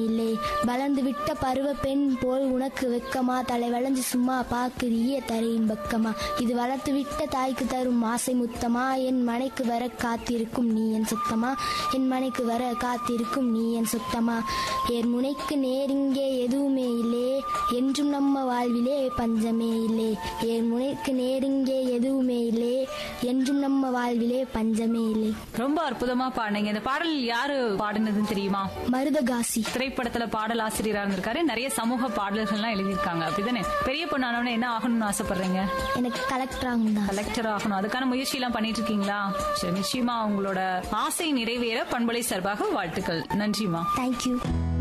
இல்லை வளர்ந்து விட்ட பருவ பெண் போல் உனக்கு வெக்கமா தலை வளைஞ்சு சும்மா பாக்குறிய தரையின் பக்கமா இது வளர்த்து விட்ட தாய்க்கு தரும் ஆசை முத்தமா என் மனைக்கு வர காத்திருக்கும் நீ என் சுத்தமா என் மனைக்கு வர காத்திருக்கும் நீ என் சுத்தமா என் முனைக்கு நேரிங்கே எதுவுமே இல்லே என்றும் நம்ம வாழ்விலே பஞ்சமே இல்லை என் முனைக்கு நேரிங்கே எதுவுமே இல்லை என்றும் நம்ம வாழ்விலே பஞ்சமே இல்லை ரொம்ப அற்புதமா பாடுனீங்க இந்த பாடல் யாரு பாடுனதுன்னு தெரியுமா மருதகாசி திரைப்படத்துல பாடல் ஆசிரியரா இருந்திருக்காரு நிறைய சமூக பாடல்கள்லாம் எழுதியிருக்காங்க அப்படிதானே பெரிய பொண்ணானவன என்ன ஆகணும்னு ஆசைப்படுறீங்க எனக்கு கலெக்டர் ஆகணும் தான் கலெக்டர் ஆகணும் அதுக்கான முயற்சி எல்லாம் பண்ணிட்டு இருக்கீங்களா சரி நிச்சயமா உங்களோட ஆசை நிறைவேற பண்பலை சார்பாக வாழ்த்துக்கள் நன்றிமா தேங்க்யூ